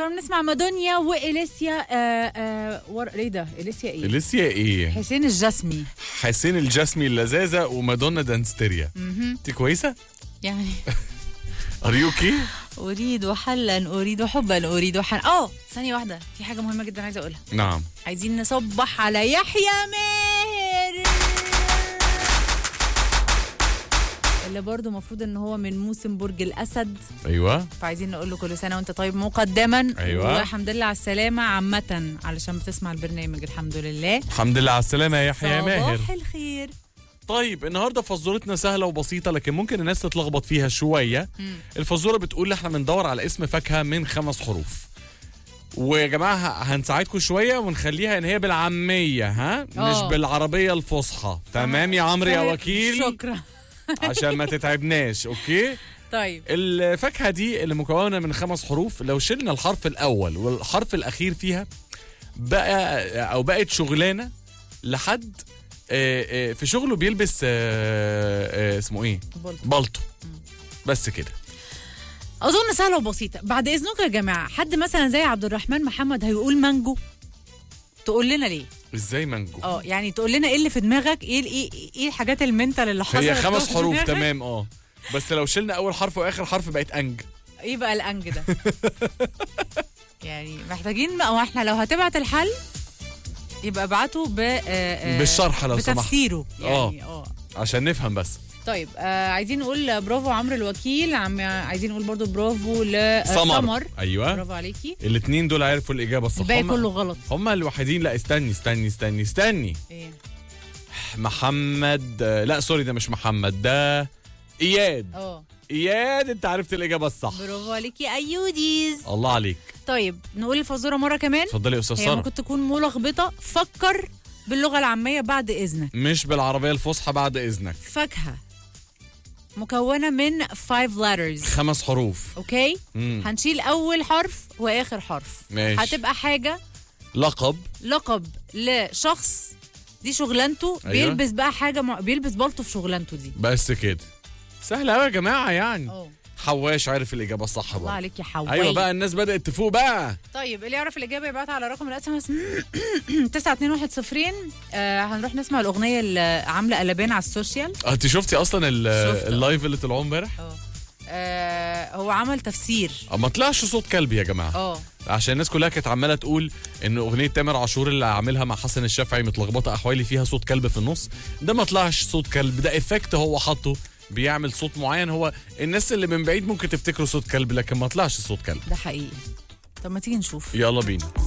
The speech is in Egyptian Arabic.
كنا بنسمع مادونيا واليسيا آه آه ور... ايه ده اليسيا ايه اليسيا ايه حسين الجسمي حسين الجسمي اللذاذه ومادونا دانستيريا انت كويسه يعني اريوكي اريد حلا اريد حبا اريد حن اه ثانيه واحده في حاجه مهمه جدا عايزه اقولها نعم عايزين نصبح على يحيى ماهر اللي برضه المفروض ان هو من موسم برج الاسد ايوه فعايزين نقول له كل سنه وانت طيب مقدما أيوة. والحمد لله على السلامه عامه علشان بتسمع البرنامج الحمد لله الحمد لله على السلامه يا يحيى يا ماهر صباح الخير طيب النهارده فزورتنا سهله وبسيطه لكن ممكن الناس تتلخبط فيها شويه الفزوره بتقول احنا بندور على اسم فاكهه من خمس حروف ويا جماعه ه- هنساعدكم شويه ونخليها ان هي بالعاميه ها مش آه. بالعربيه الفصحى تمام يا عمرو يا وكيل شكرا عشان ما تتعبناش اوكي طيب الفاكهه دي اللي مكونه من خمس حروف لو شلنا الحرف الاول والحرف الاخير فيها بقى او بقت شغلانه لحد آه، آه، في شغله بيلبس آه، آه، اسمه ايه بولت. بلطو بس كده اظن سهله وبسيطه بعد اذنكم يا جماعه حد مثلا زي عبد الرحمن محمد هيقول مانجو تقول لنا ليه ازاي مانجو اه يعني تقول لنا ايه اللي في دماغك ايه ايه ايه الحاجات المنتال اللي حصلت هي خمس في حروف دماغك؟ تمام اه بس لو شلنا اول حرف واخر حرف بقت انج ايه بقى الانج ده يعني محتاجين او احنا لو هتبعت الحل يبقى ابعته ب آه، آه، بالشرح لو سمحت. بتفسيره يعني اه عشان نفهم بس طيب آه عايزين نقول برافو عمرو الوكيل عم عايزين نقول برضو برافو لسمر سمر ايوه برافو عليكي الاثنين دول عرفوا الاجابه الصح الباقي هم- كله غلط هم الوحيدين لا استني استني استني استني ايه محمد آه، لا سوري ده مش محمد ده اياد اه اياد انت عرفت الاجابه الصح برافو عليكي ايوديز الله عليك طيب نقول الفزوره مره كمان اتفضلي يا استاذ هي ساره ممكن تكون ملخبطه فكر باللغه العاميه بعد اذنك مش بالعربيه الفصحى بعد اذنك فاكهه مكونه من 5 letters خمس حروف اوكي مم. هنشيل اول حرف واخر حرف ماشي. هتبقى حاجه لقب لقب لشخص دي شغلانته أيوة. بيلبس بقى حاجه مع... بيلبس بالطو في شغلانته دي بس كده سهله قوي يا جماعه يعني اه حواش عارف الاجابه الصح الله برضه عليك يا حواي ايوه بقى الناس بدات تفوق بقى طيب اللي يعرف الاجابه يبعتها على رقم الاس ام اس 9210 آه هنروح نسمع الاغنيه اللي عامله قلبان على السوشيال آه، انت شفتي اصلا ال- شفت. اللايف اللي طلعوه امبارح اه آه، هو عمل تفسير آه، ما طلعش صوت كلب يا جماعه اه عشان الناس كلها كانت عماله تقول ان اغنيه تامر عاشور اللي عاملها مع حسن الشافعي متلخبطه احوالي فيها صوت كلب في النص ده ما طلعش صوت كلب ده افكت هو حاطه بيعمل صوت معين هو الناس اللي من بعيد ممكن تفتكره صوت كلب لكن ما طلعش صوت كلب ده حقيقي طب ما تيجي نشوف يلا بينا